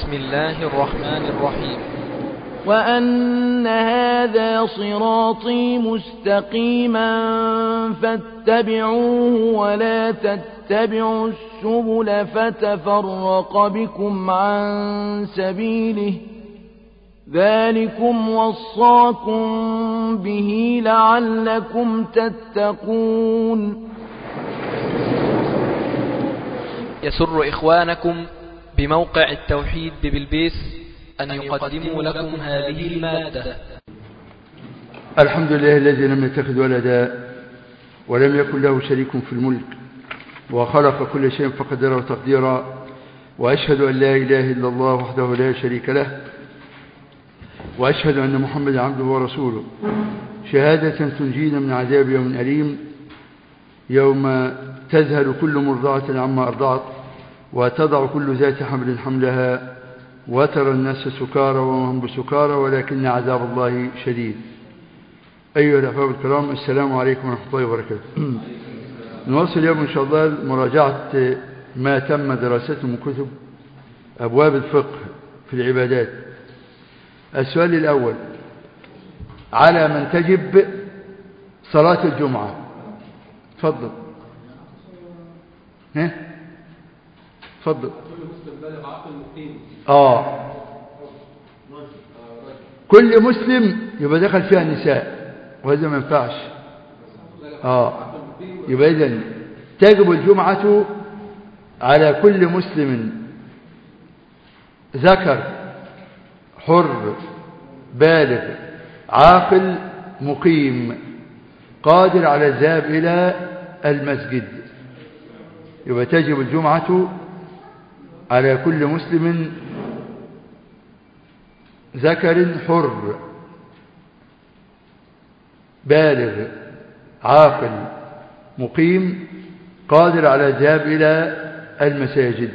بسم الله الرحمن الرحيم وأن هذا صراطي مستقيما فاتبعوه ولا تتبعوا السبل فتفرق بكم عن سبيله ذلكم وصاكم به لعلكم تتقون يسر إخوانكم بموقع التوحيد ببلبيس أن يقدموا لكم هذه المادة الحمد لله الذي لم يتخذ ولدا ولم يكن له شريك في الملك وخلق كل شيء فقدره تقديرا وأشهد أن لا إله إلا الله وحده لا شريك له وأشهد أن محمد عبده ورسوله شهادة تنجينا من عذاب يوم أليم يوم تذهل كل مرضعة عما أرضعت وتضع كل ذات حمل حملها وترى الناس سكارى وهم بسكارى ولكن عذاب الله شديد أيها الأحباب الكرام السلام عليكم ورحمة الله وبركاته نواصل اليوم إن شاء الله مراجعة ما تم دراسته من كتب أبواب الفقه في العبادات السؤال الأول على من تجب صلاة الجمعة تفضل ها تفضل اه كل مسلم يبقى دخل فيها النساء وهذا ما ينفعش اه يبقى اذا تجب الجمعة على كل مسلم ذكر حر بالغ عاقل مقيم قادر على الذهاب إلى المسجد يبقى تجب الجمعة على كل مسلم ذكر حر بالغ عاقل مقيم قادر على الذهاب إلى المساجد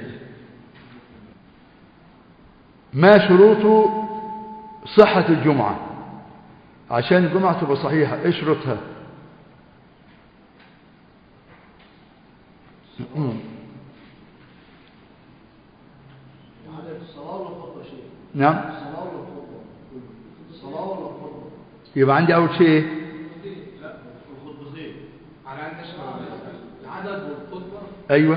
ما شروط صحة الجمعة عشان الجمعة تبقى صحيحة اشرطها نعم يبقى عندي أول شيء أيوة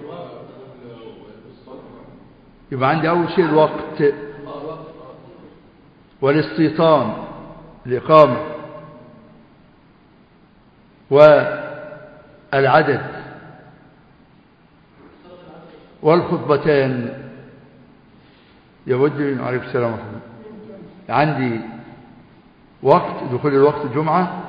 يبقى عندي أول شيء الوقت والاستيطان الإقامة والعدد والخطبتان يود عليكم السلام ورحمة عندي وقت دخول الوقت الجمعة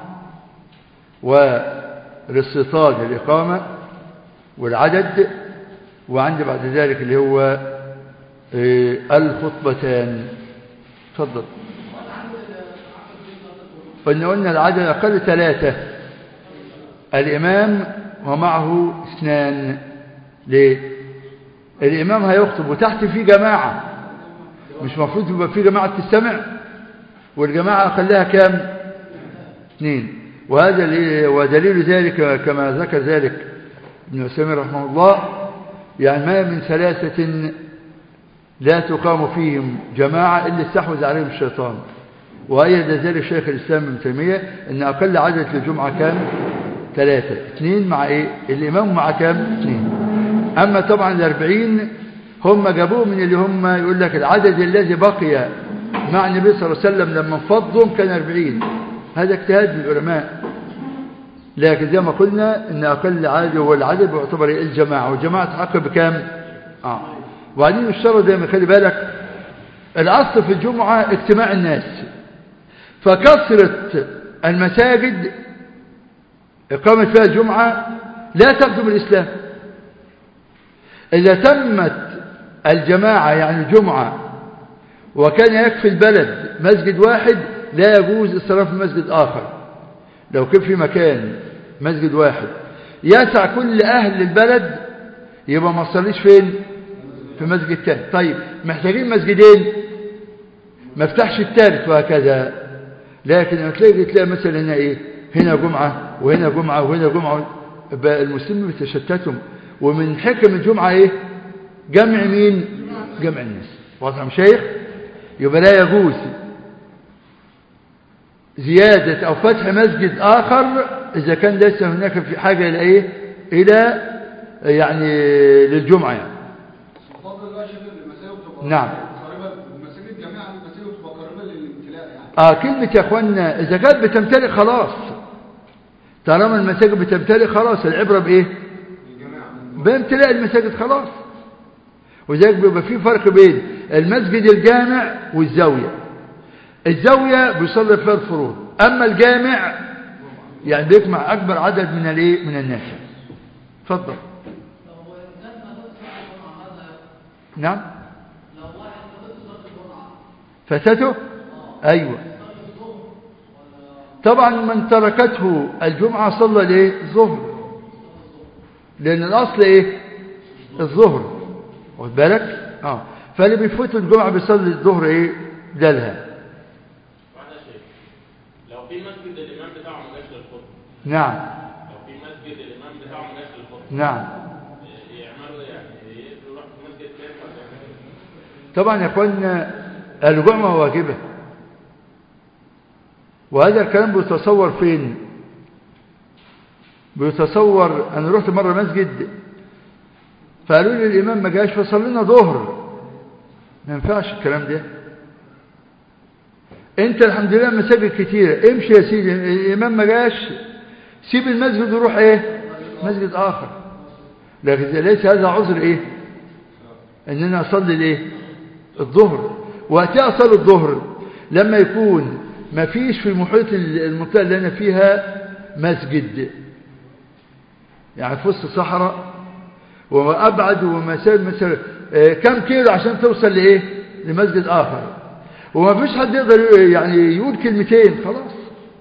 والاستيطان الإقامة والعدد وعندي بعد ذلك اللي هو الخطبتان تفضل قلنا قلنا العدد أقل ثلاثة الإمام ومعه اثنان ليه الإمام هيخطب وتحت في جماعة مش مفروض يبقى في جماعة تستمع والجماعة أقلها كام اثنين وهذا ودليل ذلك كما ذكر ذلك ابن عثيمين رحمه الله يعني ما من ثلاثة لا تقام فيهم جماعة إلا استحوذ عليهم الشيطان وأيد ذلك شيخ الإسلام ابن تيمية أن أقل عدد للجمعة كام ثلاثة اثنين مع إيه الإمام مع كام اثنين أما طبعا الأربعين هم جابوه من اللي هم يقول لك العدد الذي بقي مع النبي صلى الله عليه وسلم لما انفضهم كان أربعين هذا اجتهاد من العلماء لكن زي ما قلنا ان أقل عدد هو العدد يعتبر الجماعة والجماعة تحقق بكام آه. وبعدين الشرط زي ما خلي بالك الأصل في الجمعة اجتماع الناس فكثرة المساجد إقامة فيها الجمعة لا تخدم الإسلام إذا تمت الجماعة يعني الجمعة وكان يكفي البلد مسجد واحد لا يجوز الصلاة في مسجد آخر لو كان في مكان مسجد واحد يسع كل أهل البلد يبقى ما تصليش فين في مسجد تاني طيب محتاجين مسجدين ما افتحش الثالث وهكذا لكن لما تلاقي تلاقي مثلا هنا ايه هنا جمعة وهنا جمعة وهنا جمعة المسلمين بتشتتهم ومن حكم الجمعة ايه جمع مين جمع الناس واضح يا مشايخ يبقى لا يجوز زيادة أو فتح مسجد آخر إذا كان ليس هناك في حاجة إلى إيه إلى يعني للجمعة يعني بفضل الله شباب المساجد بتبقى نعم. قريبه المساجد جميعا المساجد بتبقى قريبه للامتلاء يعني آه كلمة يا أخوانا إذا كانت بتمتلئ خلاص طالما المساجد بتمتلئ خلاص العبرة بإيه الجماعه بامتلاء المساجد خلاص وذلك بيبقى في فرق بين المسجد الجامع والزاوية الزاوية بيصلي فيها الفروض أما الجامع يعني بيجمع أكبر عدد من الايه من الناس اتفضل نعم فسده أيوة طبعا من تركته الجمعة صلى الايه الظهر لأن الأصل إيه الظهر واخد بالك اه فاللي بيفوت الجمعة بيصلي الظهر إيه دلها واحد يا شيخ لو في مسجد الامام بتاعه ما جاش للخطبه نعم لو في مسجد الامام بتاعه ما جاش للخطبه نعم إيه يعملوا إيه يعني يروح في مسجد تاني ولا يعملوا إيه؟ طبعا يا اخوانا الجمعة واجبة وهذا الكلام بيتصور فين بيتصور انا رحت مرة مسجد فقالوا لي الامام ما جاش فصلينا ظهر ما ينفعش الكلام ده انت الحمد لله مساجد كتيرة امشي يا سيدي الامام ما جاش سيب المسجد وروح ايه مسجد اخر لكن ليس هذا عذر ايه ان انا اصلي الايه الظهر وقتها اصلي الظهر لما يكون ما فيش في محيط المنطقه اللي انا فيها مسجد يعني في وسط صحراء وابعد ومسافه مثلا آه، كم كيلو عشان توصل لايه لمسجد اخر وما فيش حد يقدر يعني يقول كلمتين خلاص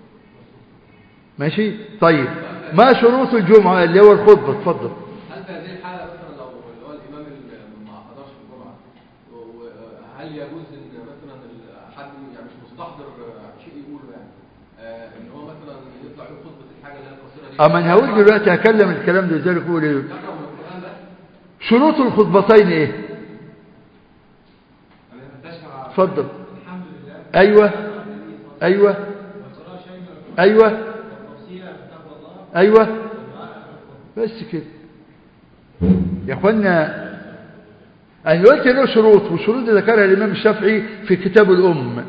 ماشي طيب ما شروط الجمعه اللي هو الخطبه اتفضل هل في هذه الحالة مثلا لو اللي هو الإمام اللي ما حضرش الجمعة وهل يجوز إن مثلا ال- حد يعني مش مستحضر شيء يقوله يعني آه، إن هو مثلا يطلع يقول خطبة الحاجة اللي هي القصيرة دي اما انا هقول دلوقتي هكلم الكلام ده ازاي يقول ايه يقرأ من القرآن بس شروط الخطبتين ايه اتفضل ايوه ايوه ايوه ايوه بس كده يا اخوانا انا قلت له شروط والشروط اللي ذكرها الامام الشافعي في كتاب الام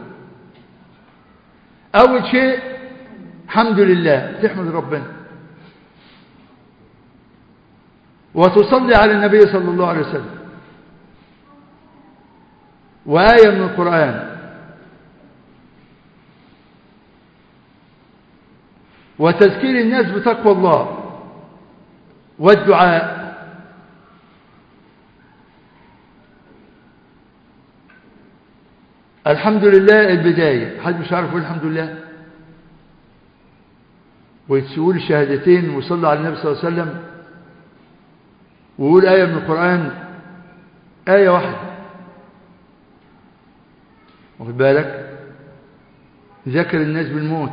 اول شيء الحمد لله تحمد ربنا وتصلي على النبي صلى الله عليه وسلم وآية من القرآن وتذكير الناس بتقوى الله والدعاء الحمد لله البداية حد مش عارف يقول الحمد لله ويتسؤول الشهادتين ويصلي على النبي صلى الله عليه وسلم ويقول آية من القرآن آية واحدة واخد بالك ذكر الناس بالموت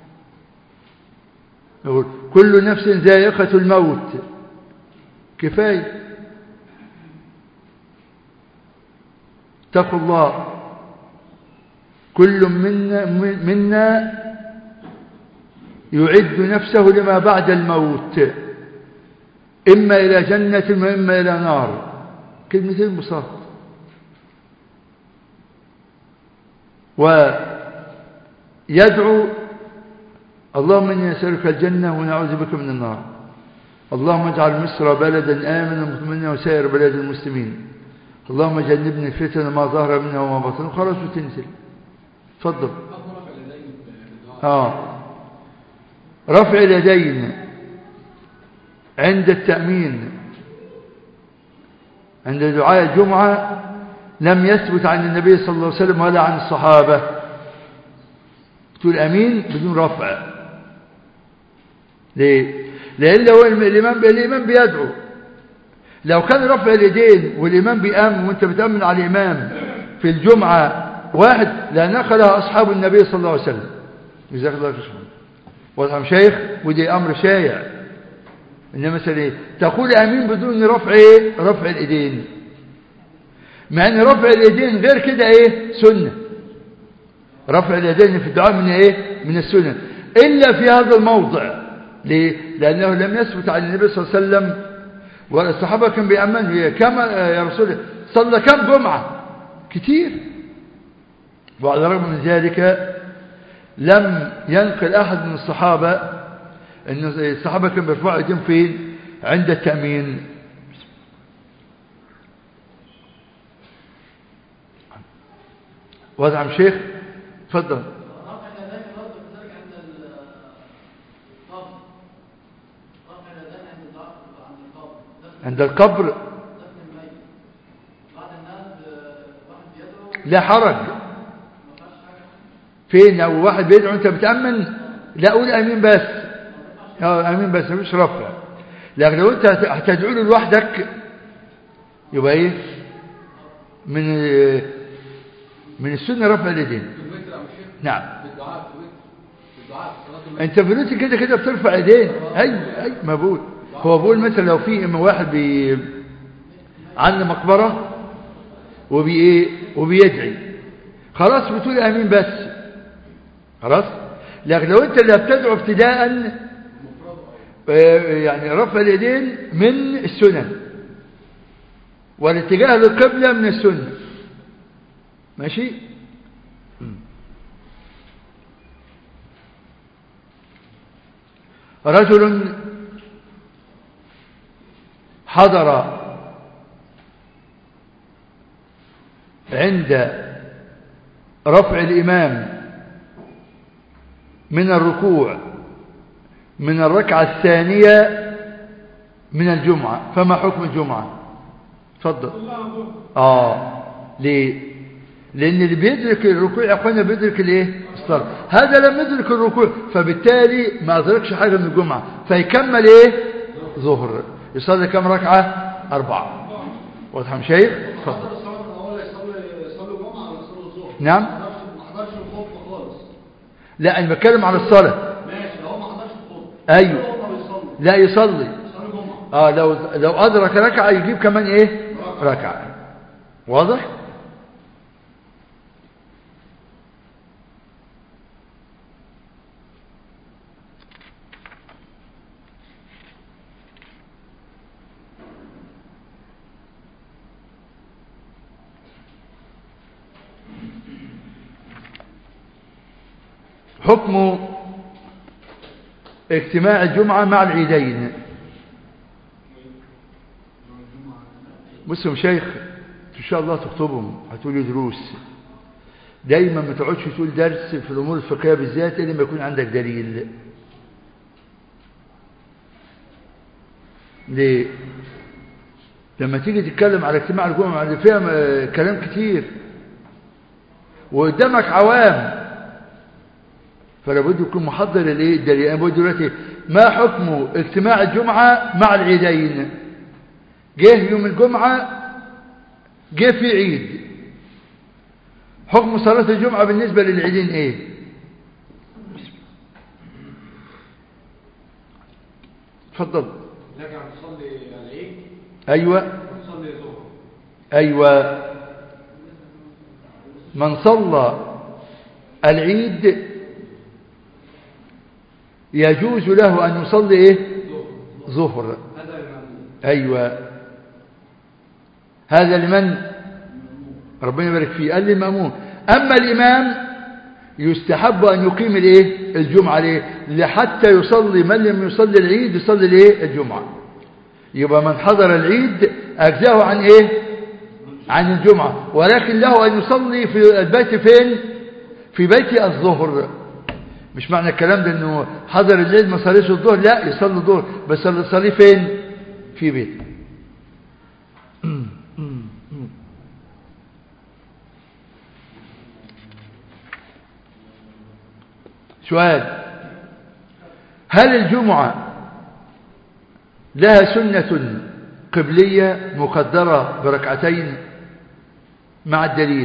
يقول كل نفس ذائقة الموت كفاية اتقوا الله كل منا, منا يعد نفسه لما بعد الموت إما إلى جنة وإما إلى نار كلمتين بساط ويدعو اللهم إني أسألك الجنة ونعوذ بك من النار اللهم اجعل مصر بلدا آمنا مطمئنا وسائر بلاد المسلمين اللهم جنبني الفتن ما ظهر منها وما بطن خلاص وتنزل تفضل اه رفع اليدين عند التأمين عند دعاء الجمعة لم يثبت عن النبي صلى الله عليه وسلم ولا عن الصحابة تقول أمين بدون رفع ليه؟ لأن لو الإمام الإمام بيدعو لو كان رفع اليدين والإمام بيأمن وأنت بتأمن على الإمام في الجمعة واحد لا نقلها أصحاب النبي صلى الله عليه وسلم جزاك الله خير واضح شيخ ودي أمر شائع إنما مثلا إيه تقول أمين بدون رفع إيه؟ رفع الإيدين مع ان رفع اليدين غير كده ايه سنة رفع اليدين في الدعاء من ايه من السنة الا في هذا الموضع ليه لانه لم يثبت عن النبي صلى الله عليه وسلم والصحابة كان بيأمنوا كما يا رسول الله صلى كم جمعة كتير وعلى الرغم من ذلك لم ينقل أحد من الصحابة أن الصحابة كانوا بيرفعوا ايديهم فين عند التأمين واضح يا شيخ تفضل رفع اليدين برضه كذلك عند القبر رفع اليدين عند الدعاء عند القبر دفن عند القبر دفن الميت بعض الناس آه، واحد بيدعو لا حرج ما فيهاش حاجه فين او واحد بيدعو انت بتأمن لا قول امين بس اه امين بس مفيش رفع لكن لو انت هت- هتدعو له لوحدك يبقى ايه من من السنه رفع اليدين في الوتر او الشيخ نعم في الدعاء في الوتر في الدعاء في صلاه المغرب انت في الوقت كده كده بترفع ايدين اي اي ما بقول هو بقول مثلا لو في اما واحد بي عند مقبره وبي ايه وبيدعي خلاص بتقول امين بس خلاص لكن لو انت اللي بتدعو ابتداء آه، يعني رفع اليدين من السنن والاتجاه للقبلة من السنة ماشي رجل حضر عند رفع الإمام من الركوع من الركعة الثانية من الجمعة فما حكم الجمعة تفضل آه ليه لأن اللي بيدرك الركوع يا أخوانا بيدرك الايه الصلاة هذا لم يدرك الركوع فبالتالي ما أدركش حاجة من الجمعة فيكمل ايه ظهر يصلي كم ركعة أربعة واضح يا شيخ تفضل حضر الصلاه من اولها يصلي يصلي جمعه ولا يصلي الظهر نعم. ما حضرش ما حضرش الخطبه خالص لا أنا بتكلم عن الصلاة ماشي لو هو ما حضرش الخطبه أيوه هو ما بيصلي لا يصلي يصلي جمعه اه لو لو ادرك ركعه يجيب كمان ايه ركعه واضح حكم اجتماع الجمعة مع العيدين بصوا يا مشايخ ان شاء الله تخطبهم هتقولوا دروس دايما ما تقعدش تقول درس في الامور الفقهيه بالذات الا لما يكون عندك دليل ليه لما تيجي تتكلم على اجتماع الجمعه اللي فيها آه، كلام كتير وقدامك عوام فلا بد يكون محضر الايه الدليل انا بقول دلوقتي ما حكم اجتماع الجمعه مع العيدين جه يوم الجمعة جه في عيد حكم صلاة الجمعة بالنسبة للعيدين ايه تفضل لكن تصلي العيد ايوه وتصلي الظهر ايوه من صلى العيد يجوز له ان يصلي ايه ظهر هذا المأمون أيوة هذا لمن ربنا يبارك فيه قال للمأمون أما الإمام يستحب أن يقيم الايه الجمعة ليه لحتى يصلي من لم يصلي العيد يصلي الايه الجمعة يبقى من حضر العيد أجزاه عن ايه عن الجمعة ولكن له أن يصلي في البيت فين في بيت الظهر مش معنى الكلام ده انه حضر الليل ما صليش الظهر لا يصلي الظهر بس يصلي فين في بيت سؤال هل الجمعة لها سنة قبلية مقدرة بركعتين مع الدليل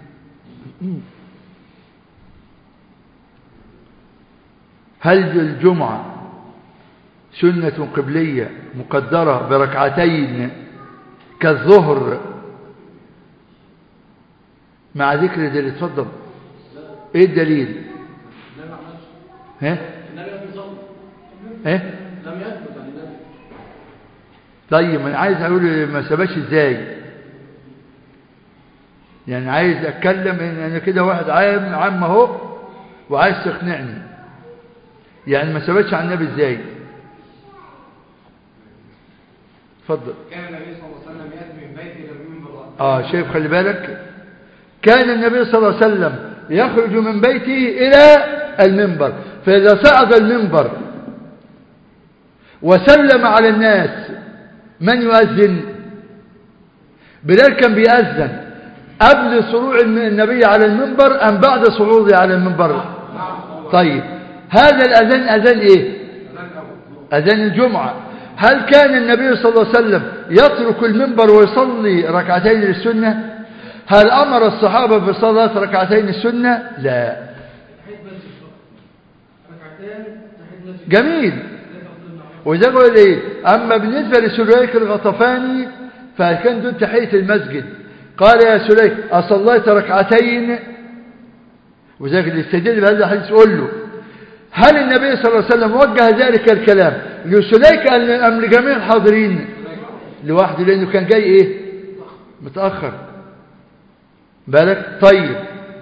هل الجمعة سنة قبلية مقدرة بركعتين كالظهر مع ذكر دليل اتفضل ايه الدليل ها النبي لم يصلي ايه لم يثبت عن النبي طيب انا عايز اقول ما سباش ازاي يعني عايز اتكلم ان انا كده واحد عام عام اهو وعايز تقنعني يعني ما ثبتش عن النبي ازاي اتفضل كان النبي صلى الله عليه وسلم يأتي من بيته إلى المنبر اه شايف خلي بالك كان النبي صلى الله عليه وسلم يخرج من بيته الى المنبر فاذا صعد المنبر وسلم على الناس من يؤذن بلال كان بيأذن قبل صعود النبي على المنبر ام بعد صعوده على المنبر طيب هذا الاذان اذان ايه اذان الجمعه هل كان النبي صلى الله عليه وسلم يترك المنبر ويصلي ركعتين للسنه هل امر الصحابه بصلاه ركعتين السنه لا تحية مسجد ركعتين تحية مسجد جميل وده يقول ايه اما بالنسبه لسليك الغطفاني فكان دون تحيه المسجد قال يا سليك اصليت ركعتين وذلك اللي يستدل بهذا الحديث يقول له هل النبي صلى الله عليه وسلم وجه ذلك الكلام لسليك ام لجميع الحاضرين لوحده لانه كان جاي ايه متاخر بالك طيب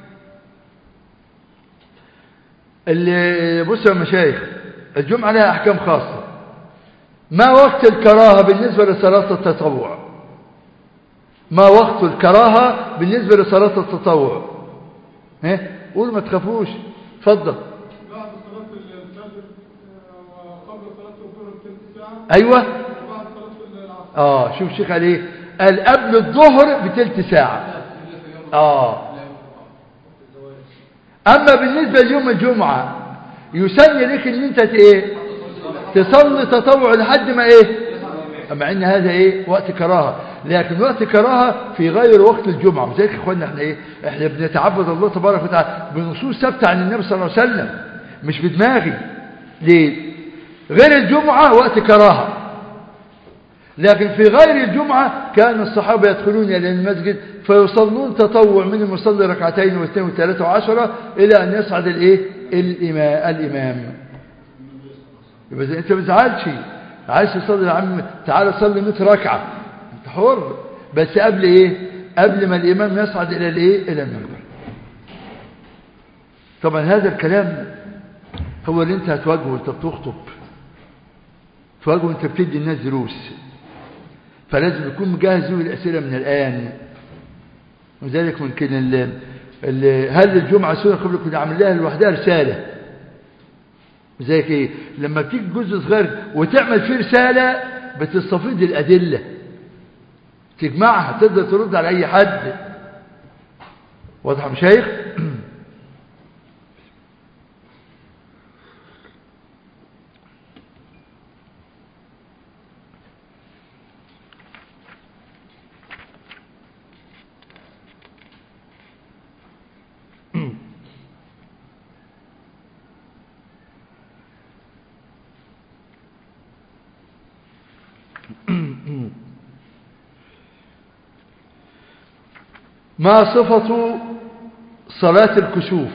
اللي بص يا مشايخ الجمعة لها أحكام خاصة ما وقت الكراهة بالنسبة لصلاة التطوع ما وقت الكراهة بالنسبة لصلاة التطوع ها قول ما تخافوش اتفضل بعد صلاة الفجر آه، وقبل صلاة الظهر بثلث ساعة أيوة وبعد صلاة العصر آه شوف شيخ عليه قال قبل الظهر بتلت ساعة آه أما بالنسبة ليوم الجمعة يسن لك ان انت ت- ايه تصلي تطوع لحد ما ايه مع ان هذا ايه وقت كراهه لكن وقت كراهه في غير وقت الجمعه زي يا اخوانا احنا ايه احنا بنتعبد الله تبارك وتعالى بنصوص ثابته عن النبي صلى الله عليه وسلم مش بدماغي ليه غير الجمعه وقت كراهه لكن في غير الجمعة كان الصحابة يدخلون إلى المسجد فيصلون تطوع منهم يصلي ركعتين واثنين وثلاثة وعشرة إلى أن يصعد الإيه؟ الإمام, الإمام. يبقى زي- أنت ما تزعلش عايز تصلي يا عم تعالى صلي 100 ركعة أنت حر بس قبل إيه؟ قبل ما الإمام يصعد إلى الإيه؟ إلى المنبر طبعا هذا الكلام هو اللي أنت هتواجهه وأنت بتخطب تواجهه وأنت بتدي الناس دروس فلازم يكون مجهز له الأسئلة من الآن وذلك ممكن ال ال هل الجمعة سنة قبل كنا عامل لها لوحدها رسالة زي ايه لما بتيجي جزء صغير وتعمل فيه رسالة بتستفيد الأدلة تجمعها تقدر ترد على أي حد واضح يا مشايخ ما صفة صلاة الكسوف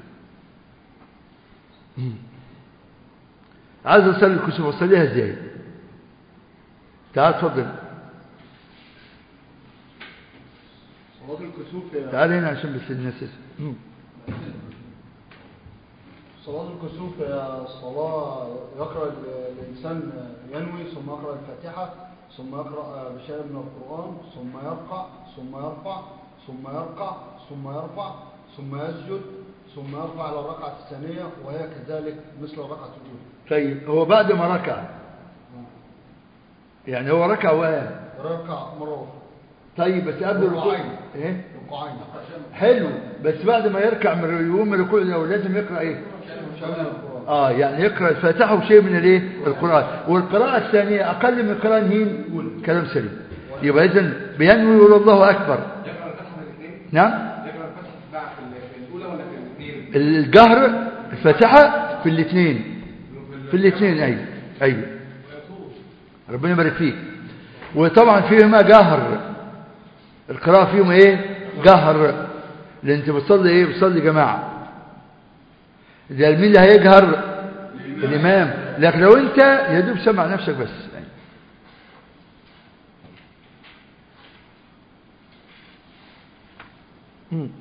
عايز أصلي الكسوف أصليها ازاي تعال تفضل صلاة الكسوف هي- تعال هنا عشان بس الناس يسمع. صلاة الكسوف هي صلاة يقرأ ال- الإنسان ينوي ثم يقرأ الفاتحة ثم يقرأ بشيء من القرآن ثم يرقع ثم يرفع ثم يرقع ثم يرفع ثم يسجد ثم يرفع إلى الركعة الثانية وهي كذلك مثل الركعة الأولى طيب هو بعد ما ركع يعني هو ركع وقام يركع مرة أخرى طيب بس قبل الركوع ركوعين. ايه ركوعين حلو بس بعد ما يركع من يقوم من الركوع ده لازم يقرا ايه شامل القرآن اه يعني يقرا الفاتحه وشيء من الايه القران والقراءه الثانيه اقل من القراءه هين كلام سليم يبقى اذا بينوي يقول الله اكبر يقرأ الفاتحة في الاثنين نعم يقرأ الفاتحة بقى في ال- في الأولى ولا في الاثنين الجهر الفاتحه في الاثنين في الاثنين ايوه ايوه ربنا يبارك فيك وطبعا فيهما جهر القراءه فيهم ايه جهر لان انت بتصلي ايه بتصلي جماعة ده مين اللي هيجهر الامام لكن لو انت يا دوب سمع نفسك بس مم.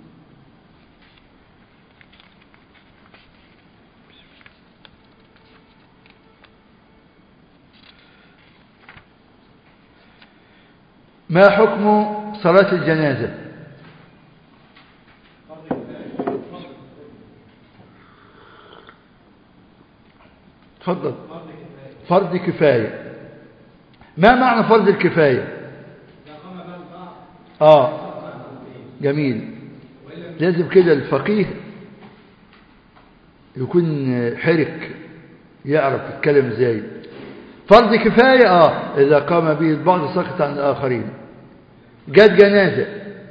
ما حكم صلاة الجنازة تفضل فرض كفاية ما معنى فرض الكفاية اه جميل لازم كده الفقيه يكون حرك يعرف يتكلم ازاي فرض كفاية اه اذا قام به البعض سقط عن الاخرين جت جنازة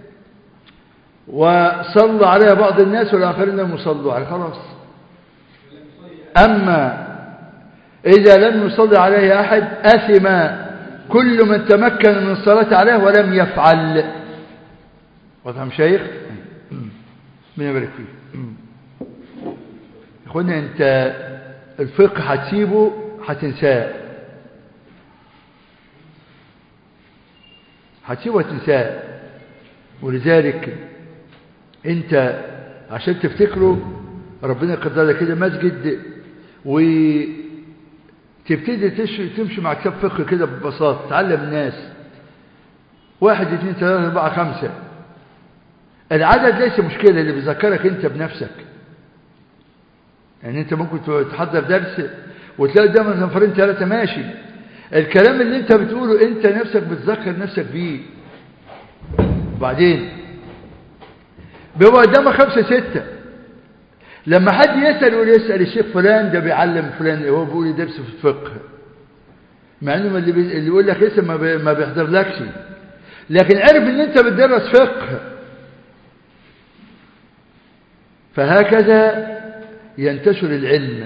وصلى عليها بعض الناس والآخرين لم يصلوا عليها خلاص أما إذا لم يصلي عليه أحد أثم كل من تمكن من الصلاة عليه ولم يفعل وضع شيخ من يبارك فيه يقولنا أنت الفقه هتسيبه هتنساه هتسيبه وتنساه ولذلك انت عشان تفتكره ربنا قدر لك كده مسجد وتبتدي تمشي مع كتاب فقه كده ببساطة تعلم الناس واحد اثنين ثلاثة أربعة خمسة العدد ليس مشكلة اللي بيذكرك انت بنفسك يعني انت ممكن تحضر درس وتلاقي قدامك نفرين ثلاثة ماشي الكلام اللي انت بتقوله انت نفسك بتذكر نفسك بيه وبعدين بيبقى قدامك خمسة ستة لما حد يسأل يقول يسأل الشيخ فلان ده بيعلم فلان هو بيقول درس في الفقه مع انه اللي, بي... اللي يقول لك لسه ما, بي... ما بيحضرلكش لكن عرف ان انت بتدرس فقه فهكذا ينتشر العلم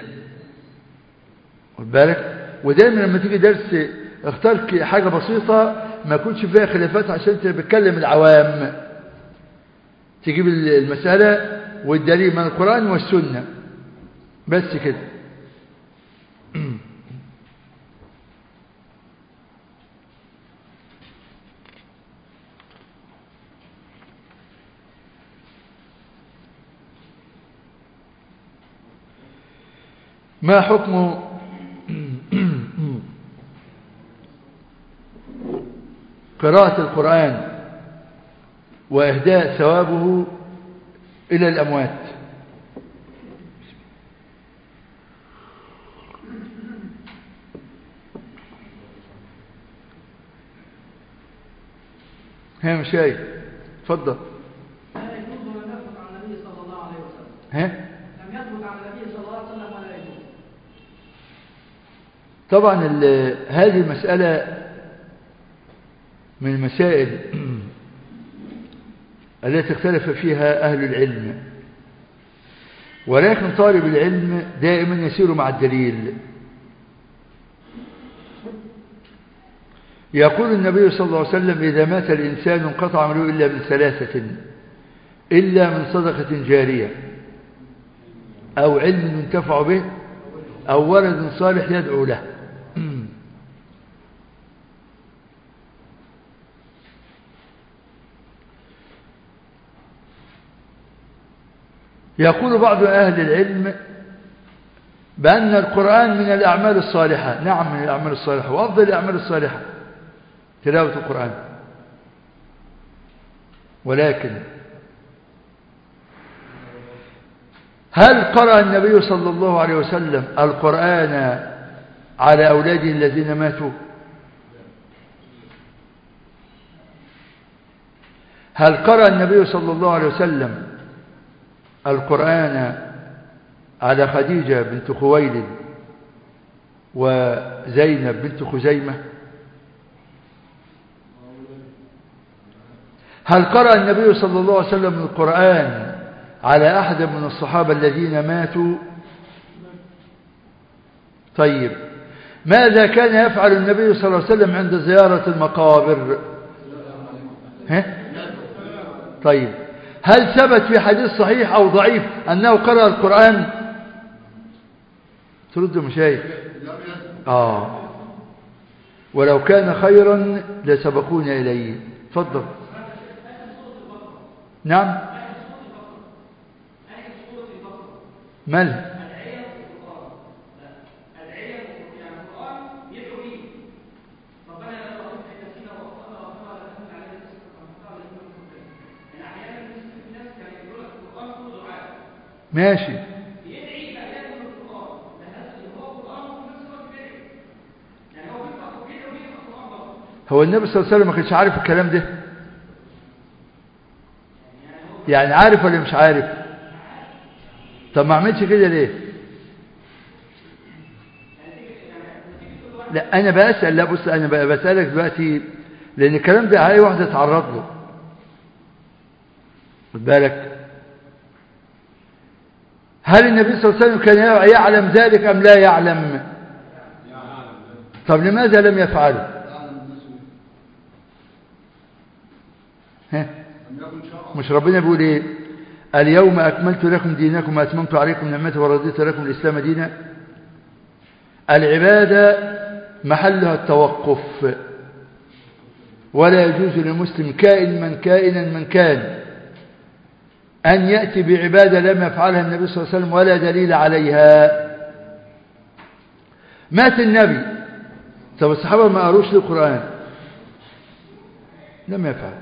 خد بالك ودايما لما تيجي درس اختار حاجة بسيطة ما يكونش فيها خلافات عشان انت بتكلم العوام تجيب المسألة والدليل من القرآن والسنة بس كده ما حكم قراءة القرآن وإهداء ثوابه إلى الأموات ها مشاي تفضل لا يجوز ولم يثبت عن النبي صلى الله عليه وسلم ها لم يثبت عن النبي صلى الله عليه وسلم ولا يجوز طبعا ال- هذه المسألة من المسائل التي اختلف فيها أهل العلم ولكن طالب العلم دائما يسير مع الدليل يقول النبي صلى الله عليه وسلم إذا مات الإنسان انقطع عمله إلا من ثلاثة إلا من صدقة جارية أو علم ينتفع به أو ولد صالح يدعو له يقول بعض أهل العلم بأن القرآن من الأعمال الصالحة نعم من الأعمال الصالحة وأفضل الأعمال الصالحة تلاوة القرآن ولكن هل قرأ النبي صلى الله عليه وسلم القرآن على أولاده الذين ماتوا هل قرأ النبي صلى الله عليه وسلم القرآن على خديجة بنت خويلد وزينب بنت خزيمة هل قرأ النبي صلى الله عليه وسلم القرآن على أحد من الصحابة الذين ماتوا طيب ماذا كان يفعل النبي صلى الله عليه وسلم عند زيارة المقابر ها؟ طيب هل ثبت في حديث صحيح أو ضعيف أنه قرأ القرآن تردوا مشايخ آه ولو كان خيرا لسبقونا إليه تفضل نعم مال ماشي هو النبي صلى الله عليه وسلم ما كانش عارف الكلام ده يعني عارف ولا مش عارف طب ما عملش كده ليه لا انا بسال لا بص انا بسالك دلوقتي لان الكلام ده اي واحد اتعرض له خد بالك هل النبي صلى الله عليه وسلم كان يعلم ذلك ام لا يعلم طب لماذا لم يفعله ها مش ربنا بيقول ايه اليوم اكملت لكم دينكم واتممت عليكم نعمتي ورضيت لكم الاسلام دينا العباده محلها التوقف ولا يجوز للمسلم كائن من كائنا من كان أن يأتي بعبادة لم يفعلها النبي صلى الله عليه وسلم ولا دليل عليها مات النبي طب الصحابة ما قروش القرآن لم يفعل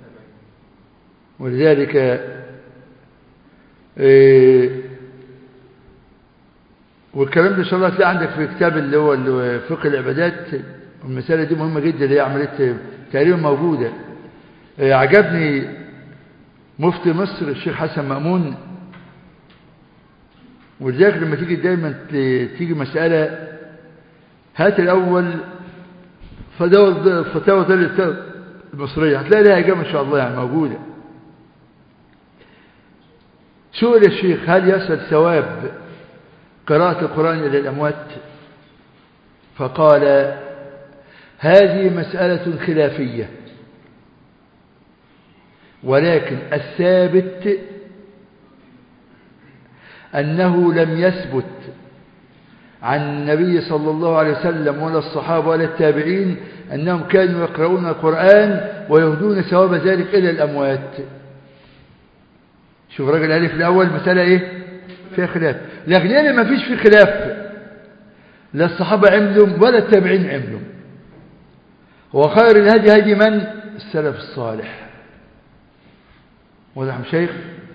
ولذلك إيه والكلام ده ان شاء الله هتلاقي عندك في كتاب اللي هو فقه العبادات المسألة دي مهمة جدا اللي هي عملية تقريبا موجودة إيه عجبني مفتي مصر الشيخ حسن مأمون ولذلك لما تيجي دايما تيجي مسألة هات الأول فتاوى فتاوى دولة المصرية هتلاقي لها إجابة إن شاء الله يعني موجودة سئل الشيخ هل يصل ثواب قراءة القرآن إلى الأموات فقال هذه مسألة خلافية ولكن الثابت أنه لم يثبت عن النبي صلى الله عليه وسلم ولا الصحابة ولا التابعين أنهم كانوا يقرؤون القرآن ويهدون ثواب ذلك إلى الأموات شوف راجل ألف الأول مسألة إيه فيها خلاف لكن هنا ما فيش في خلاف لا الصحابة عملهم ولا التابعين عملهم وخير الهدي هدي من السلف الصالح واضح شيخ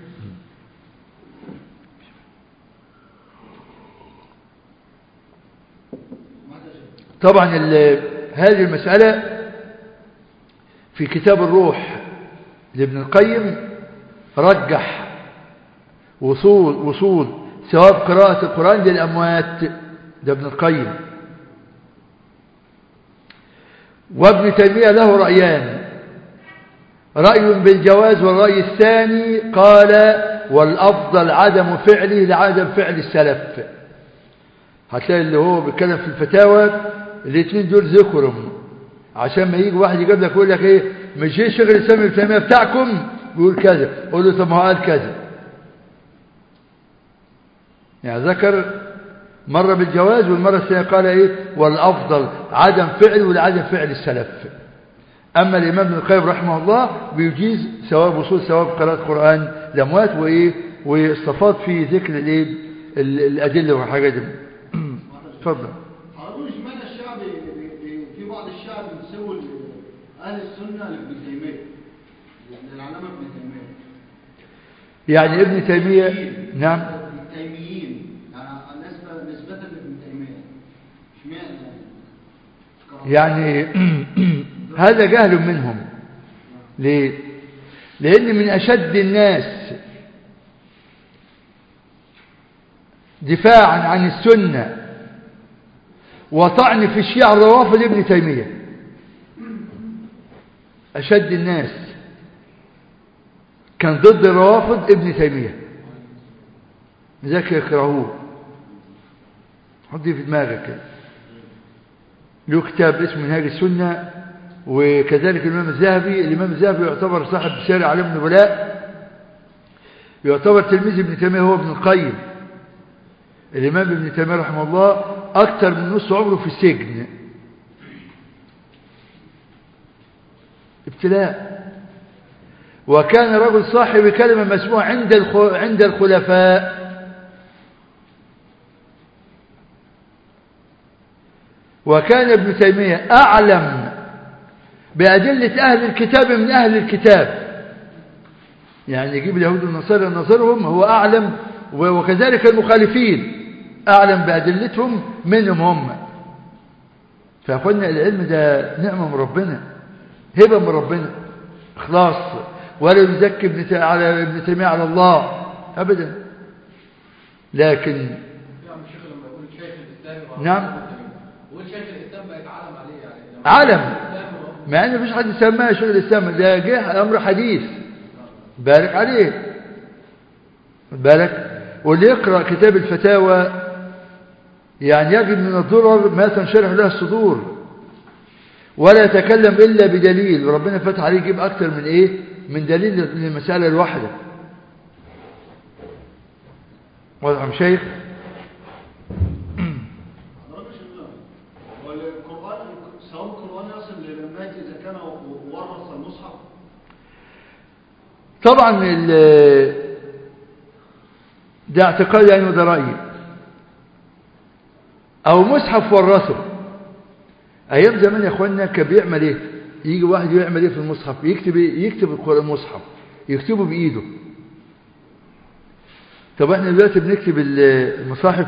طبعا هذه المسألة في كتاب الروح لابن القيم رجح وصول وصول ثواب قراءة القرآن للأموات ده ابن القيم وابن تيمية له رأيان رأي بالجواز والرأي الثاني قال والأفضل عدم فعله لعدم فعل السلف هتلاقي اللي هو بيتكلم في الفتاوى الاثنين دول ذكرهم عشان ما يجي واحد يجيب لك يقول لك ايه مش ايه شغل الاسلام ابن تيميه بتاعكم بيقول كذا قول له طب ما هو قال كذا يعني ذكر مرة بالجواز والمرة الثانية قال ايه والافضل عدم فعله ولعدم فعل السلف أما الإمام ابن القيم رحمه الله بيجيز ثواب وصول ثواب قراءة القرآن لأموات وإيه واستفاض في ذكر الإيه الأدلة والحاجات دي اتفضل حضرتك اشمعنى الشعب في بعض الشعب بيسوي أهل السنة لابن تيمية للعلامة ابن تيمية يعني ابن تيمية نعم التيميين يعني نسبة نسبة لابن تيمية اشمعنى يعني هذا جهل منهم ليه لأن من أشد الناس دفاعا عن السنة وطعن في الشيعة الروافض ابن تيمية أشد الناس كان ضد الروافض ابن تيمية لذلك يكرهوه حطي في دماغك كده له كتاب اسمه منهاج السنة وكذلك الإمام الذهبي الإمام الذهبي يعتبر صاحب سير علم النبلاء يعتبر تلميذ ابن تيمية هو ابن القيم الإمام ابن تيمية رحمه الله أكثر من نص عمره في السجن ابتلاء وكان رجل صاحب كلمة مسموعة عند الخ- عند الخلفاء وكان ابن تيمية أعلم بأدلة أهل الكتاب من أهل الكتاب يعني يجيب اليهود والنصارى نظرهم هو أعلم و- وكذلك المخالفين أعلم بأدلتهم منهم هم فأخوانا العلم ده نعمة من ربنا هبة من ربنا إخلاص ولا يزكي ابن تي- على ابن تيمية على الله أبدا لكن يعني الشيخ لما يقول شيخ الاسلام وعلى نعم. ابن تيمية. يقول شيخ الاسلام بقت علم عليه يعني لما- علم الإسلام هو- مع ان مفيش حد سماها شغل الاسلام ده جه امر حديث بارك عليه خد بالك واللي يقرا كتاب الفتاوى يعني يجد من الضرر ما تنشرح له الصدور ولا يتكلم الا بدليل وربنا فتح عليه يجيب اكتر من ايه من دليل للمساله الواحده واضح يا شيخ حضرتك يا شيخنا هو القرآن ثواب القرآن يصل للمات إذا كان ورث المصحف طبعا ال- ده اعتقاد يعني وده رأيي او مصحف ورثه ايام زمان يا اخوانا كان بيعمل ايه يجي واحد يعمل ايه في المصحف يكتب إيه؟ يكتب القرآن المصحف يكتبه بايده طب احنا دلوقتي بنكتب ال- المصاحف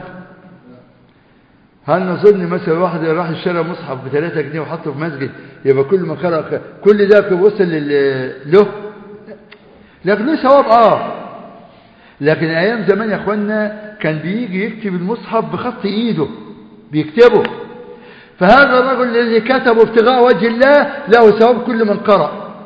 هل نظن مثلا واحد راح اشترى مصحف ب 3 جنيه وحطه في مسجد يبقى كل ما قرأ كل ده كان وصل لل- له لكن له ثواب اه لكن ايام زمان يا اخوانا كان بيجي يكتب المصحف بخط ايده بيكتبه فهذا الرجل الذي كتبه ابتغاء وجه الله له ثواب كل من قرأ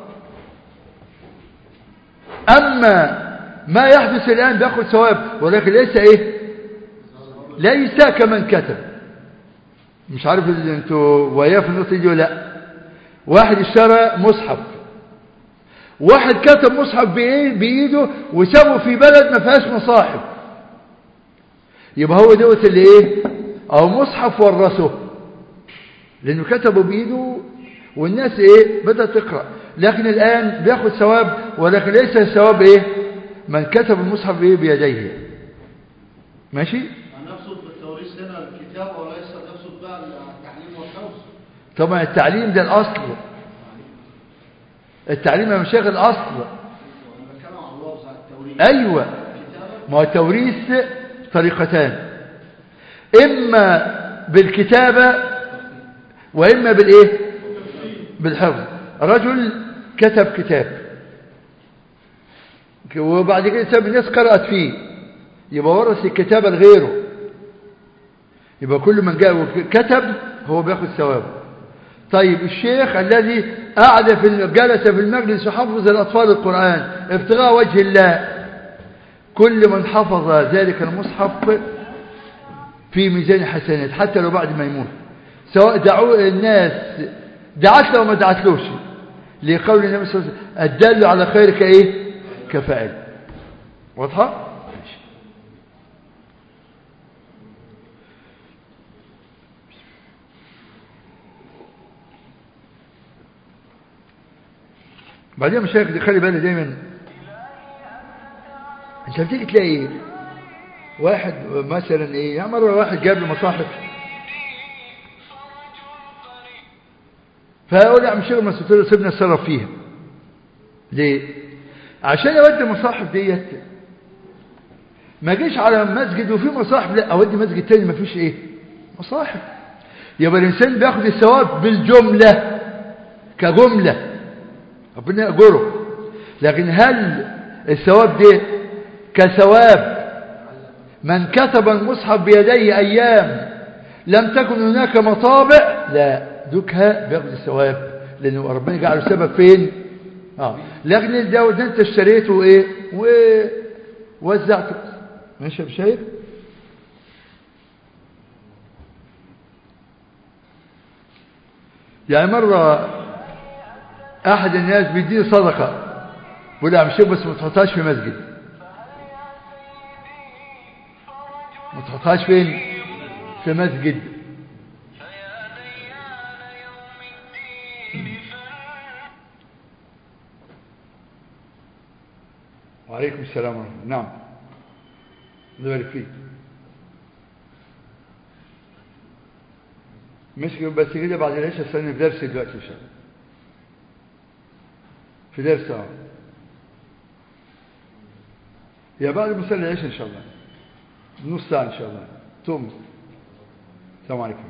اما ما يحدث الان بياخد ثواب ولكن ليس ايه ليس كمن كتب مش عارف اللي انتوا وياه في النقطه دي ولا لا واحد اشترى مصحف واحد كتب مصحف بإيه؟ بإيده وسابه في بلد ما فيهاش مصاحف يبقى هو دوت اللي إيه أو مصحف ورثه لأنه كتبه بإيده والناس إيه بدأت تقرأ لكن الآن بياخد ثواب ولكن ليس الثواب إيه من كتب المصحف إيه بيديه ماشي يعني نقصد بالتوريث هنا الكتاب وليس نقصد بقى التعليم والحفظ طبعا التعليم ده الأصل التعليم يا مشايخ الأصل وانا بتكلم عن اللفظ على التوريث أيوة ما هو التوريث طريقتان إما بالكتابة وإما بالإيه بالحفظ رجل كتب كتاب وبعد كده ساب الناس قرأت فيه يبقى ورث الكتابة لغيره يبقى كل من جاء وكتب هو بياخد ثوابه طيب الشيخ الذي قعد في جلس في المجلس وحفظ الأطفال القرآن ابتغاء وجه الله كل من حفظ ذلك المصحف في ميزان حسنات حتى لو بعد ما يموت سواء دعوا الناس دعت له وما دعتلوش لقول النبي صلى الله عليه وسلم الدل على خير كايه كفاعل واضحه ماشي. بعدين مشايخ دي خلي بالي دايما انت بتيجي تلاقي واحد مثلا ايه يعني مره واحد جاب لي مصاحف فاقول يا عم شيخ ما له سيبنا نتصرف فيها ليه عشان اودي المصاحف ديت ما جيش على مسجد وفي مصاحف لا اودي مسجد تاني ما فيش ايه مصاحف يبقى الانسان بياخد الثواب بالجمله كجمله ربنا يأجره لكن هل الثواب ده كثواب من كتب المصحف بيديه أيام لم تكن هناك مطابع لا دوكها بياخد الثواب لأنه ربنا جعله سبب فين آه. لكن الدواء ده انت اشتريته ايه ووزعته ماشي يا شايف يعني مرة أحد الناس بيديني صدقة بيقول لي يا عم الشيخ بس ما تحطهاش في مسجد ما تحطهاش فين في مسجد وعليكم السلام ورحمة الله نعم الله يبارك فيك مش بس كده بعد العشاء استنى في درس دلوقتي ان شاء الله في درس اه يا بعد ما نصلي العشاء ان شاء الله نص ساعه ان شاء الله توم السلام عليكم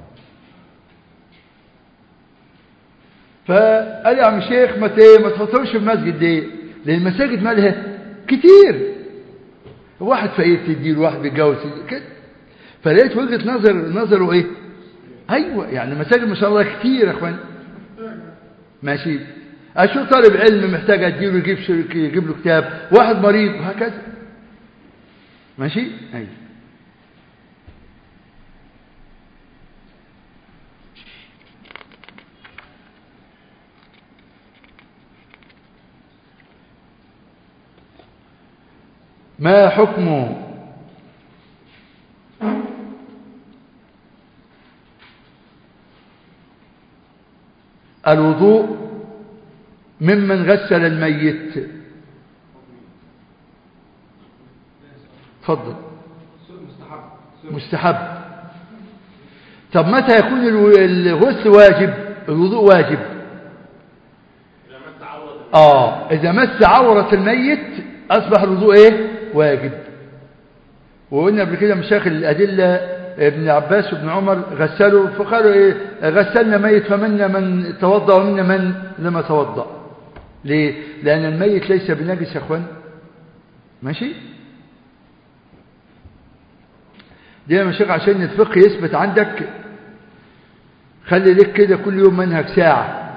فقال يا عم الشيخ ما ت- ما تحطهمش في المسجد ليه؟ لان المساجد مالها كتير واحد فقير تديله واحد بيتجوز تديله كده فلقيت وجهه نظر نظره ايه؟ ايوه يعني المساجد ما شاء الله كتير يا اخوان ماشي اشوف طالب علم محتاج اديله يجيب شر- يجيب له كتاب واحد مريض وهكذا ماشي ايوه ما حكم الوضوء ممن غسل الميت تفضل مستحب مستحب طب متى يكون الو- الغسل واجب الوضوء واجب إذا مس عورة اه اذا مس عورة الميت اصبح الوضوء ايه واجب وقلنا قبل كده مشايخ الادله ابن عباس وابن عمر غسلوا فقالوا ايه غسلنا ميت فمنا من توضا ومنا من لم توضا ليه لان الميت ليس بنجس يا اخوان ماشي دي يا مشايخ عشان الفقه يثبت عندك خلي لك كده كل يوم منهج ساعه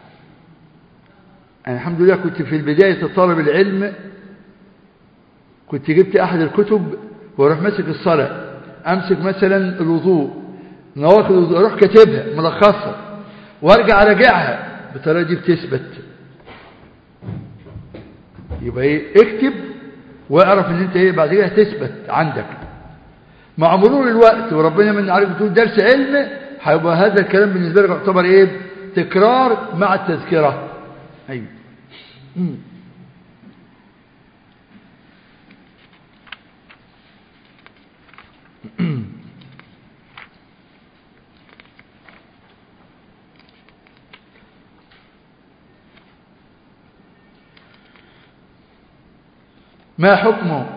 أنا الحمد لله كنت في البداية طالب العلم كنت جبت أحد الكتب واروح ماسك الصلاة أمسك مثلا الوضوء نواقض الوضوء أروح كاتبها ملخصها وارجع أراجعها بالطريقة دي بتثبت يبقى إيه اكتب واعرف إن أنت إيه بعد كده هتثبت عندك مع مرور الوقت وربنا من عليك بتقول درس علم هيبقى هذا الكلام بالنسبة لك يعتبر إيه تكرار مع التذكرة أيوه مم. ما حكمه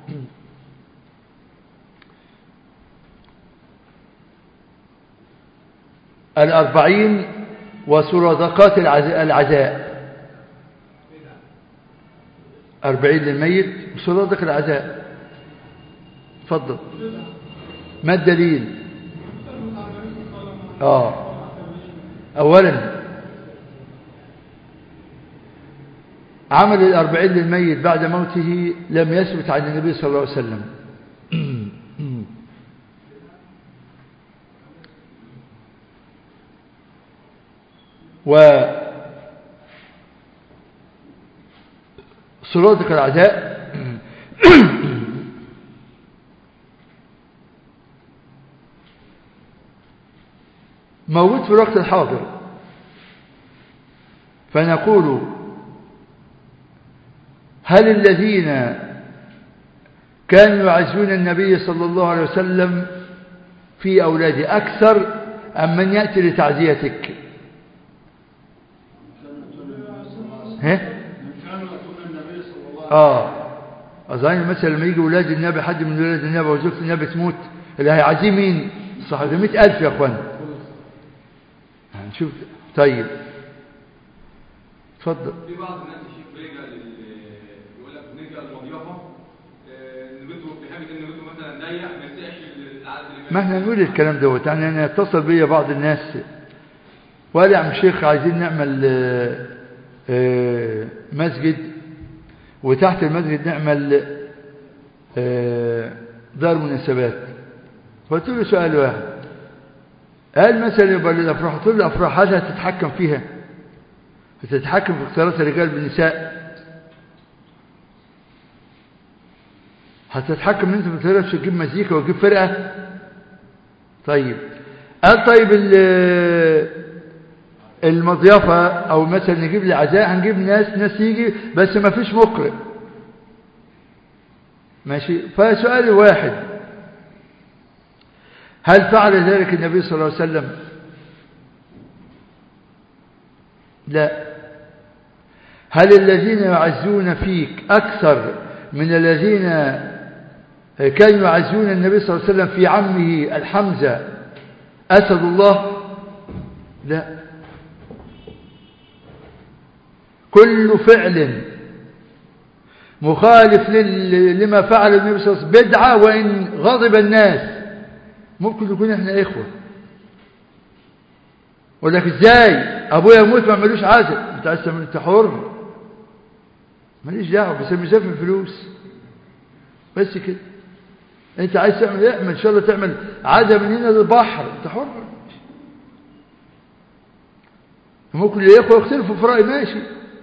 الأربعين وسرادقات العز- العزاء أربعين للميت وسرادق العزاء تفضل ما الدليل آه أولا عمل الأربعين للميت بعد موته لم يثبت عن النبي صلى الله عليه وسلم و صلاتك العزاء موجود في الوقت الحاضر فنقول هل الذين كانوا يعزون النبي صلى الله عليه وسلم في أولاده أكثر أم من يأتي لتعزيتك ها؟ كانوا يأتون النبي صلى الله عليه وسلم اه أظن مثلا لما يجي ولاد النبي حد من ولاد النبي وزوجة النبي تموت اللي هيعزيه مين صحيح مئة ألف يا أخوان هنشوف طيب اتفضل في بعض الناس الشيخ بيلجأ لل يقول لك بنلجأ للمضيافة آه، ان بنته في حاجة ان بنته مثلا ضيق ما يسقش العدد اللي ما احنا نقول الكلام دوت يعني انا اتصل بيا بعض الناس وقال يا عم الشيخ عايزين نعمل آه، آه، مسجد وتحت المسجد نعمل آه، دار مناسبات قلت له سؤال واحد قال مثلا يبقى للافراح قلت له الافراح هل هتتحكم فيها هتتحكم في اختيارات الرجال بالنساء هتتحكم انت في الطريقه مش تجيب مزيكا وتجيب فرقه طيب قال طيب ال- المضيافه او مثلا نجيب العزاء هنجيب ناس ناس يجي بس ما فيش مقرئ ماشي فسؤال واحد هل فعل ذلك النبي صلى الله عليه وسلم لا هل الذين يعزون فيك أكثر من الذين كانوا يعزون النبي صلى الله عليه وسلم في عمه الحمزة أسد الله لا كل فعل مخالف لل- لما فعل النبي صلى الله عليه وسلم بدعة وإن غضب الناس ممكن يكون احنا إخوة يقول لك ازاي ابويا يموت ما عملوش عازل انت عايز تعمل انت حر ماليش دعوه بس مش دافع فلوس بس كده انت عايز تعمل ايه اعمل ان شاء الله تعمل عاده من هنا للبحر انت حر ممكن الاخوه يختلفوا في راي ماشي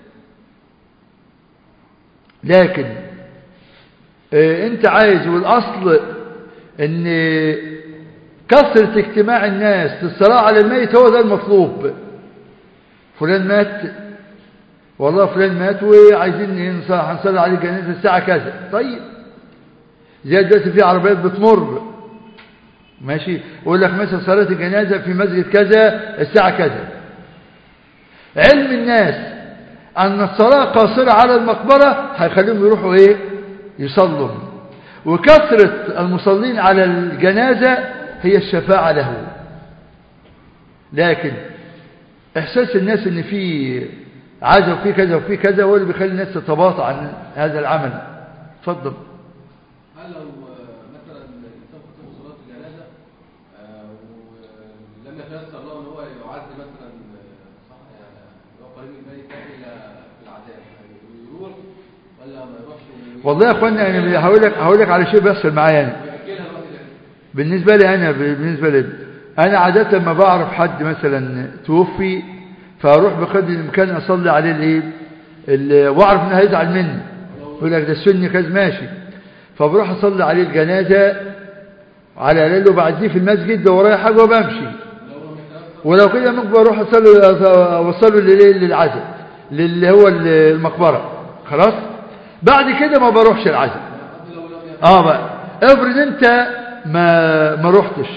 لكن اه انت عايز والاصل ان كثرة اجتماع الناس للصلاة على الميت هو ده المطلوب فلان مات والله فلان مات وعايزين نصلي هنصلي عليه جنازة الساعة كذا طيب زي دلوقتي في عربيات بتمر ماشي يقول لك مثلا صلاة الجنازة في مسجد كذا الساعة كذا علم الناس أن الصلاة قاصرة على المقبرة هيخليهم يروحوا إيه يصلوا وكثرة المصلين على الجنازة هي الشفاعة له لكن إحساس الناس إن في عزا وفي كذا وفي كذا هو اللي بيخلي الناس تتباطأ عن هذا العمل اتفضل هل لو آه، مثلا الانسان خطب صلاه الجنازه آه، ولم يتيسر له ان هو يعزي مثلا آه، صح يعني اللي هو قريب من الميت الى العذاب يعني يروح ولا ما يروحش والله يا اخوانا انا هقول لك هقول لك على شيء بيحصل معايا انا ويأجلها الوقت ده بالنسبه لي انا بالنسبه لي انا عاده لما بعرف حد مثلا توفي فاروح بقدر الامكان اصلي عليه الايه ال- واعرف انه هيزعل مني يقول لك ده السني كذا ماشي فبروح اصلي عليه الجنازه على ليله بعديه في المسجد لو ورايا حاجه وبمشي ولو كده ممكن اروح اصلي اوصله للايه للعزاء اللي هو المقبره خلاص بعد كده ما بروحش العزاء اه بقى افرض انت ما ما رحتش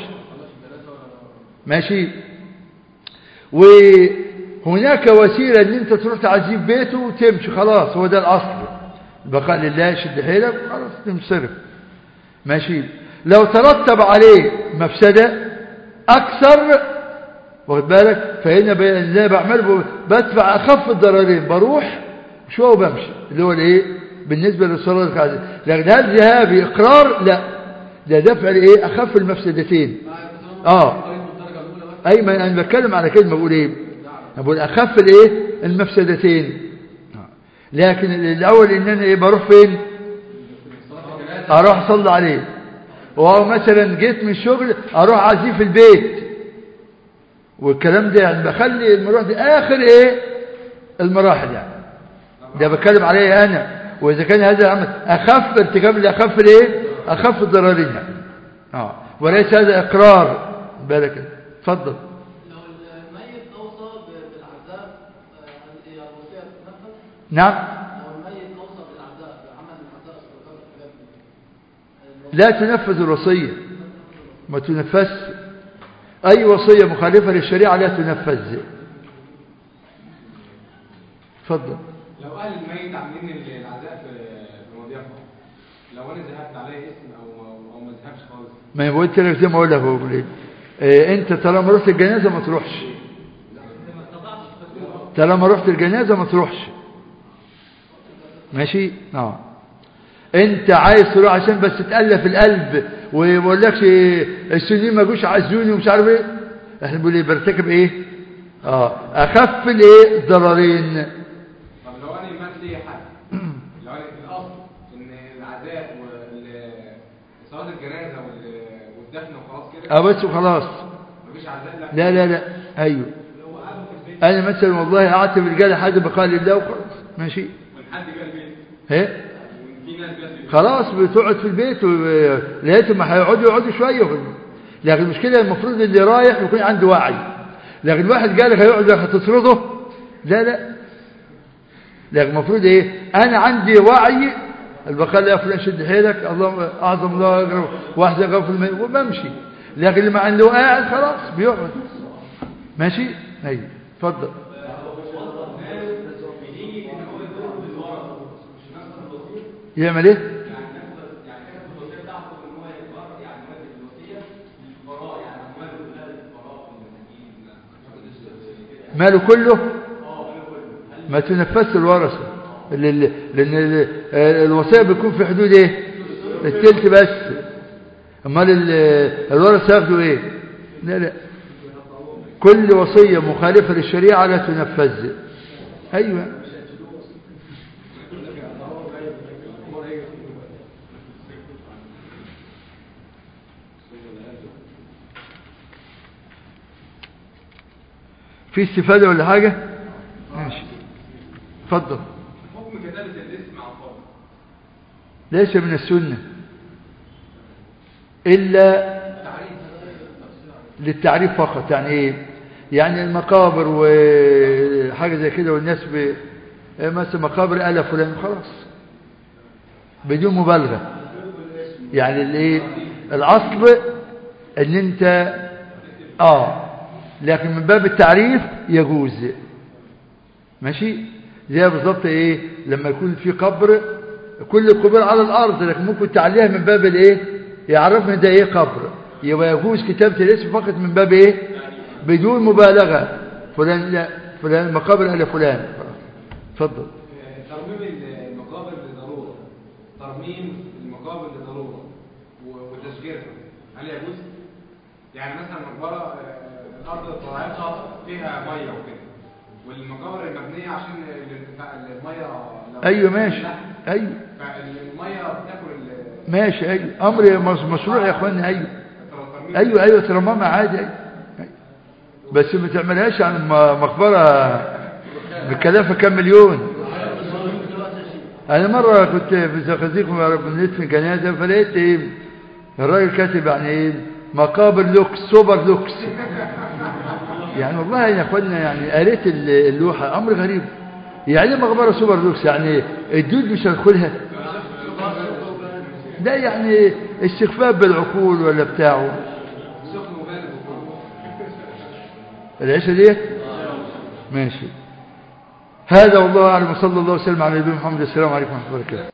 ماشي وهناك وسيلة ان انت تروح تعزيه في بيته وتمشي خلاص هو ده الاصل البقاء لله شد حيلك خلاص تنصرف ماشي لو ترتب عليه مفسدة اكثر واخد بالك فهنا ب- اللي أنا بعمله بدفع اخف الضررين بروح شويه وبمشي اللي هو الايه بالنسبه للصلاه القاعده لكن هل ذهابي اقرار لا ده دفع الايه اخف المفسدتين اه اي ما انا بتكلم على كلمه بقول ايه أنا بقول اخف الايه المفسدتين آه. لكن الاول ان انا ايه بروح فين اروح اصلي عليه وهو مثلا جيت من الشغل اروح اعزيه في البيت والكلام ده يعني بخلي المروح دي اخر ايه المراحل يعني ده بتكلم عليه انا واذا كان هذا العمل اخف ارتكاب اللي اخف الايه اخف الضررين يعني اه وليس هذا اقرار بالك اتفضل لو الميت أوصى ب- بالعذاب آه، هل هي الوصية تتنفذ؟ نعم لو الميت أوصى بالعذاب بعمل العذاب استغفار الحاجات دي لا تنفذ الوصية ما تنفذ أي وصية مخالفة للشريعة لا تنفذ تفضل لو اهل الميت عاملين العزاء في في مضيافه لو انا ذهبت عليه اسم او او, أو ما ذهبش خالص ما أنا قلت لك زي ما أقول لك بقول إيه إيه، أنت طالما رحت الجنازة ما تروحش طالما رحت الجنازة ما تروحش ماشي اه انت عايز تروح عشان بس تألف القلب وما يقولكش السنين ما جوش عزوني ومش عارف ايه احنا بنقول ايه برتكب ايه اه اخف الايه الضررين طب لو انا مات لي حد لو انا الاصل ان العزاء وصلاه الجنازه وال- والدفن وخلاص كده اه بس وخلاص مفيش عزاء لا لا لا لا ايوه لو قعدوا في البيت انا مثلا والله قعدت في رجاله حد بقال الله وخلاص ماشي من حد جه البيت ايه جه خلاص بتقعد في البيت ولقيتهم ما هيقعدوا يقعدوا شويه لكن المشكله المفروض اللي رايح يكون عنده وعي لكن واحد قال لك هيقعد هتطرده لا لا لكن المفروض ايه انا عندي وعي البقال يا فلان شد حيلك الله اعظم الله اقرب واحد غفل المي وبمشي لكن اللي ما عنده قاعد خلاص بيقعد ماشي ايوه اتفضل يعمل ايه ماله كله ما تنفذش الورثة لأن الوصية بيكون في حدود ايه التلت بس امال الورثة ياخدوا ايه لا لا كل وصية مخالفة للشريعة لا تنفذ ايوه في استفادة ولا حاجة ماشي اتفضل حكم كتابة الاسم على الفاضي ليس من السنة إلا للتعريف فقط يعني إيه يعني المقابر وحاجة زي كده والناس ب... مثلا مقابر آل فلان خلاص بدون مبالغة يعني الايه الأصل ان انت اه لكن من باب التعريف يجوز ماشي زي بالظبط ايه لما يكون في قبر كل القبور على الارض لكن ممكن تعليها من باب الايه يعرفنا ده ايه قبر يبقى يجوز كتابة الاسم فقط من باب ايه بدون مبالغة فلان لا فلان مقابر اهل فلان اتفضل ترميم المقابر لضرورة ترميم المقابر لضرورة و- وتشجيرها هل يجوز؟ يعني مثلا مقبرة آه، الأرض الطبيعية فيها مية وكده والمقابر المبنية عشان الارتفاع المية لو- ايوه ماشي لا. ايوه فالمية بتاكل ال- ماشي ايوه امر مش- مشروع يا اخوانا ايوه الترميم. ايوه ايوه ترممها عادي ايوه أيوة. بس ما تعملهاش عن م- مقبره بكلفه كام مليون انا مره كنت في زقازيق بنيت في جنازه فلقيت ايه الراجل كاتب يعني ايه مقابر لوكس سوبر لوكس يعني والله يا اخوانا يعني قريت ال- اللوحه امر غريب يعني إيه مقبره سوبر لوكس يعني الدود مش هيدخلها ده يعني استخفاف بالعقول ولا بتاعه العيشة ديت ماشي هذا والله أعلم صلى الله وسلم على نبينا محمد السلام عليكم ورحمة الله وبركاته